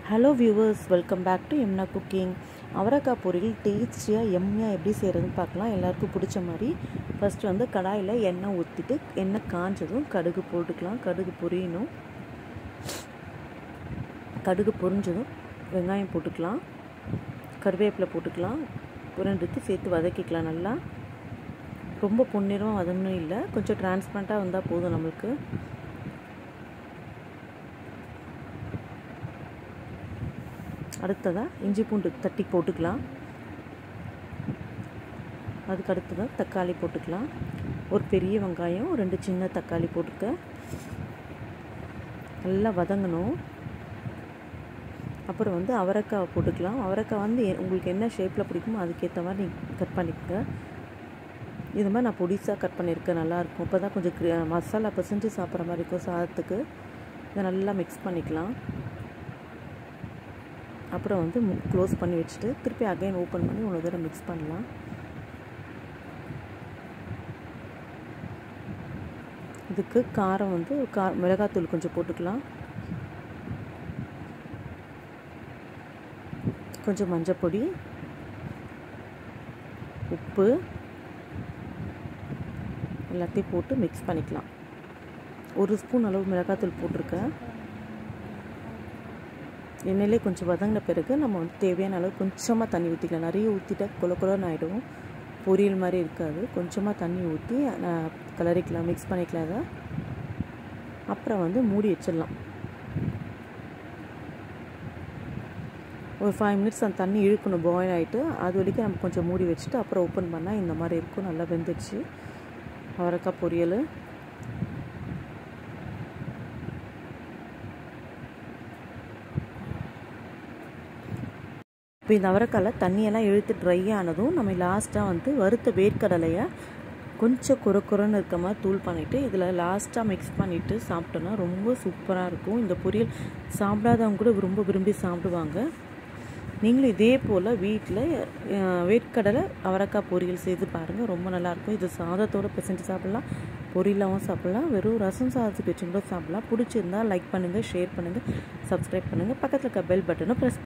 hello viewers welcome back to எம்னா cooking அவரைக்காய் பொரியல் டேஸ்டியாக எம்மியாக எப்படி செய்கிறதுன்னு பார்க்கலாம் எல்லாருக்கும் பிடிச்ச மாதிரி ஃபஸ்ட்டு வந்து கடாயில் எண்ணெய் ஊற்றிட்டு எண்ணெய் காஞ்சதும் கடுகு போட்டுக்கலாம் கடுகு பொரியணும் கடுகு பொரிஞ்சதும் வெங்காயம் போட்டுக்கலாம் கருவேப்பிலை போட்டுக்கலாம் ரெண்டுத்து சேர்த்து வதக்கிக்கலாம் நல்லா ரொம்ப பொன்னிறம் வதங்கணும் இல்லை கொஞ்சம் டிரான்ஸ்பரண்ட்டாக வந்தால் போதும் நம்மளுக்கு அடுத்ததாக இஞ்சி பூண்டு தட்டி போட்டுக்கலாம் அதுக்கு அடுத்ததாக தக்காளி போட்டுக்கலாம் ஒரு பெரிய வெங்காயம் ரெண்டு சின்ன தக்காளி போட்டுக்க நல்லா வதங்கணும் அப்புறம் வந்து அவரைக்காய் போட்டுக்கலாம் அவரைக்காய் வந்து உங்களுக்கு என்ன ஷேப்பில் பிடிக்குமோ அதுக்கேற்ற மாதிரி நீங்கள் கட் பண்ணிக்கங்க இது மாதிரி நான் பொடிசாக கட் பண்ணியிருக்கேன் நல்லாயிருக்கும் இப்போ தான் கொஞ்சம் மசாலா பிசைஞ்சு சாப்பிட்ற மாதிரி இருக்கும் சாதத்துக்கு இதை நல்லா மிக்ஸ் பண்ணிக்கலாம் அப்புறம் வந்து க்ளோஸ் பண்ணி வச்சுட்டு திருப்பி அகைன் ஓப்பன் பண்ணி ஒரு தடவை மிக்ஸ் பண்ணலாம் இதுக்கு காரம் வந்து கா மிளகாத்தூள் கொஞ்சம் போட்டுக்கலாம் கொஞ்சம் மஞ்சப்பொடி உப்பு எல்லாத்தையும் போட்டு மிக்ஸ் பண்ணிக்கலாம் ஒரு ஸ்பூன் அளவு மிளகாத்தூள் போட்டிருக்கேன் எண்ணெயிலே கொஞ்சம் வதங்கின பிறகு நம்ம வந்து தேவையான அளவு கொஞ்சமாக தண்ணி ஊற்றிக்கலாம் நிறைய ஊற்றிட்டா கொல கொலன்னு ஆகிடும் பொரியல் மாதிரி இருக்காது கொஞ்சமாக தண்ணி ஊற்றி கலரிக்கலாம் மிக்ஸ் பண்ணிக்கலாம் அதை அப்புறம் வந்து மூடி வச்சிடலாம் ஒரு ஃபைவ் மினிட்ஸ் அந்த தண்ணி இழுக்கணும் பாயில் ஆகிட்டு அது வரைக்கும் நம்ம கொஞ்சம் மூடி வச்சுட்டு அப்புறம் ஓப்பன் பண்ணால் இந்த மாதிரி இருக்கும் நல்லா வெந்துடுச்சு அவரைக்காய் பொரியல் இப்போ இந்த அவரைக்காயில் தண்ணியெல்லாம் இழுத்து ட்ரை ஆனதும் நம்ம லாஸ்ட்டாக வந்து வறுத்த வேர்க்கடலையை கொஞ்சம் குறை குறைன்னு இருக்க மாதிரி தூள் பண்ணிவிட்டு இதில் லாஸ்ட்டாக மிக்ஸ் பண்ணிவிட்டு சாப்பிட்டோன்னா ரொம்ப சூப்பராக இருக்கும் இந்த பொரியல் சாப்பிடாதவங்க கூட ரொம்ப விரும்பி சாப்பிடுவாங்க நீங்களும் இதே போல் வீட்டில் வேர்க்கடலை அவரைக்காய் பொரியல் செய்து பாருங்கள் ரொம்ப நல்லாயிருக்கும் இது சாதத்தோடு பிசைஞ்சு சாப்பிட்லாம் பொரியலாகவும் சாப்பிட்லாம் வெறும் ரசம் சாதத்துக்கு வச்சு கூட சாப்பிட்லாம் பிடிச்சிருந்தா லைக் பண்ணுங்கள் ஷேர் பண்ணுங்கள் சப்ஸ்கிரைப் பண்ணுங்கள் பக்கத்தில் இருக்க பெல் பட்டனை ப்ரெஸ்